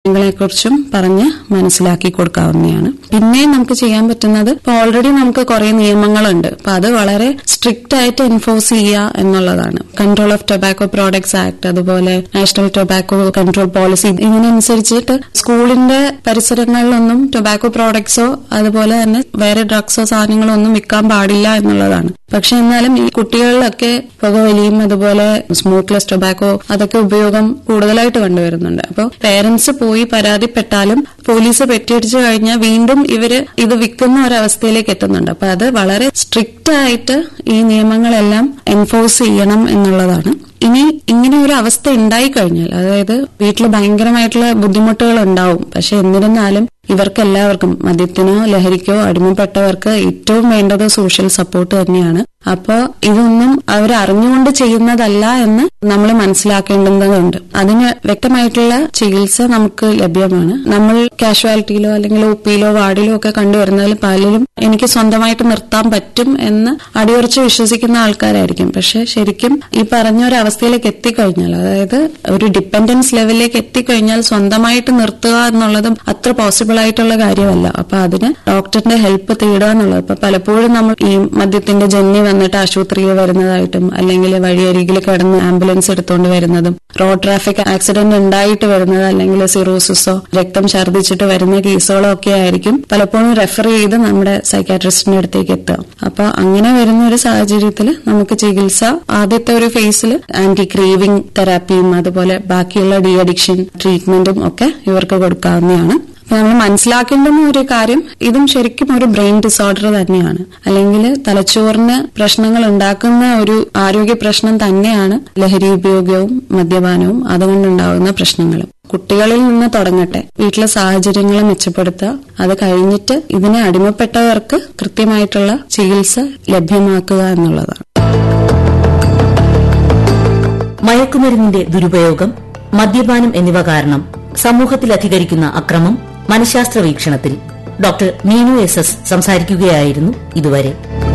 കുറിച്ചും പറഞ്ഞ് മനസ്സിലാക്കി കൊടുക്കാവുന്നതാണ് പിന്നെ നമുക്ക് ചെയ്യാൻ പറ്റുന്നത് ഇപ്പൊ ഓൾറെഡി നമുക്ക് കുറെ നിയമങ്ങളുണ്ട് അപ്പൊ അത് വളരെ സ്ട്രിക്റ്റ് ആയിട്ട് എൻഫോഴ്സ് ചെയ്യുക എന്നുള്ളതാണ് control of tobacco products act അതുപോലെ നാഷണൽ ടൊബാക്കോ കൺട്രോൾ പോളിസി ഇതിനനുസരിച്ചിട്ട് സ്കൂളിന്റെ പരിസരങ്ങളിലൊന്നും ടൊബാക്കോ പ്രോഡക്ട്സോ അതുപോലെ തന്നെ വേറെ ഡ്രഗ്സോ സാധനങ്ങളോ ഒന്നും വിൽക്കാൻ പാടില്ല എന്നുള്ളതാണ് പക്ഷെ എന്നാലും ഈ കുട്ടികളിലൊക്കെ പുകവലിയും അതുപോലെ സ്മോക്ക്ലെസ് ടൊബാക്കോ അതൊക്കെ ഉപയോഗം കൂടുതലായിട്ട് കണ്ടുവരുന്നുണ്ട് അപ്പോൾ പേരൻസ് പോയി പരാതിപ്പെട്ടാലും പോലീസ് പെറ്റിയടിച്ചു കഴിഞ്ഞാൽ വീണ്ടും ഇവര് ഇത് വിൽക്കുന്ന ഒരവസ്ഥയിലേക്ക് എത്തുന്നുണ്ട് അപ്പൊ അത് വളരെ സ്ട്രിക്റ്റ് ആയിട്ട് ഈ നിയമങ്ങളെല്ലാം എൻഫോഴ്സ് ചെയ്യണം എന്നുള്ളതാണ് ഇനി ഇങ്ങനെ ഒരു അവസ്ഥ ഉണ്ടായി കഴിഞ്ഞാൽ അതായത് വീട്ടിൽ ഭയങ്കരമായിട്ടുള്ള ബുദ്ധിമുട്ടുകൾ ഉണ്ടാവും പക്ഷെ എന്നിരുന്നാലും ഇവർക്ക് എല്ലാവർക്കും മദ്യത്തിനോ ലഹരിക്കോ അടിമപ്പെട്ടവർക്ക് ഏറ്റവും വേണ്ടത് സോഷ്യൽ സപ്പോർട്ട് തന്നെയാണ് അപ്പോ ഇതൊന്നും അവർ അറിഞ്ഞുകൊണ്ട് ചെയ്യുന്നതല്ല എന്ന് നമ്മൾ മനസ്സിലാക്കേണ്ടതുണ്ട് അതിന് വ്യക്തമായിട്ടുള്ള ചികിത്സ നമുക്ക് ലഭ്യമാണ് നമ്മൾ കാഷ്വാലിറ്റിയിലോ അല്ലെങ്കിൽ ഒ പിയിലോ വാർഡിലോ ഒക്കെ കണ്ടുവരുന്നതിൽ പലരും എനിക്ക് സ്വന്തമായിട്ട് നിർത്താൻ പറ്റും എന്ന് അടിയുറച്ച് വിശ്വസിക്കുന്ന ആൾക്കാരായിരിക്കും പക്ഷെ ശരിക്കും ഈ പറഞ്ഞ ഒരു അവസ്ഥയിലേക്ക് എത്തിക്കഴിഞ്ഞാൽ അതായത് ഒരു ഡിപ്പെൻഡൻസ് ലെവലിലേക്ക് എത്തിക്കഴിഞ്ഞാൽ സ്വന്തമായിട്ട് നിർത്തുക എന്നുള്ളത് അത്ര പോസിബിൾ ആയിട്ടുള്ള കാര്യമല്ല അപ്പൊ അതിന് ഡോക്ടറിന്റെ ഹെൽപ്പ് തേടുക എന്നുള്ളത് ഇപ്പൊ പലപ്പോഴും നമ്മൾ ഈ മദ്യത്തിന്റെ ജന്യ വന്നിട്ട് ആശുപത്രിയിൽ വരുന്നതായിട്ടും അല്ലെങ്കിൽ വഴിയരികിൽ കിടന്ന് ആംബുലൻസ് എടുത്തുകൊണ്ട് വരുന്നതും റോഡ് ട്രാഫിക് ആക്സിഡന്റ് ഉണ്ടായിട്ട് വരുന്നത് അല്ലെങ്കിൽ സിറോസിസോ രക്തം ഛർദ്ദിച്ചിട്ട് വരുന്ന കേസുകളോ ഒക്കെ ആയിരിക്കും പലപ്പോഴും റെഫർ ചെയ്ത് നമ്മുടെ സൈക്കാട്രിസ്റ്റിന്റെ അടുത്തേക്ക് എത്തുക അപ്പൊ അങ്ങനെ വരുന്ന ഒരു സാഹചര്യത്തിൽ നമുക്ക് ചികിത്സ ആദ്യത്തെ ഒരു ഫേസിൽ ആന്റി ക്രീവിംഗ് തെറാപ്പിയും അതുപോലെ ബാക്കിയുള്ള ഡി അഡിക്ഷൻ ട്രീറ്റ്മെന്റും ഒക്കെ ഇവർക്ക് കൊടുക്കാവുന്നതാണ് നമ്മൾ മനസ്സിലാക്കേണ്ടുന്ന ഒരു കാര്യം ഇതും ശരിക്കും ഒരു ബ്രെയിൻ ഡിസോർഡർ തന്നെയാണ് അല്ലെങ്കിൽ തലച്ചോറിന് പ്രശ്നങ്ങൾ ഉണ്ടാക്കുന്ന ഒരു ആരോഗ്യ പ്രശ്നം തന്നെയാണ് ലഹരി ഉപയോഗവും മദ്യപാനവും അതുകൊണ്ടുണ്ടാകുന്ന പ്രശ്നങ്ങളും കുട്ടികളിൽ നിന്ന് തുടങ്ങട്ടെ വീട്ടിലെ സാഹചര്യങ്ങൾ മെച്ചപ്പെടുത്തുക അത് കഴിഞ്ഞിട്ട് ഇതിനെ അടിമപ്പെട്ടവർക്ക് കൃത്യമായിട്ടുള്ള ചികിത്സ ലഭ്യമാക്കുക എന്നുള്ളതാണ് മയക്കുമരുന്നിന്റെ ദുരുപയോഗം മദ്യപാനം എന്നിവ കാരണം സമൂഹത്തിൽ അധികരിക്കുന്ന അക്രമം മനഃശാസ്ത്ര വീക്ഷണത്തിൽ ഡോക്ടർ മീനു എസ് എസ് സംസാരിക്കുകയായിരുന്നു ഇതുവരെ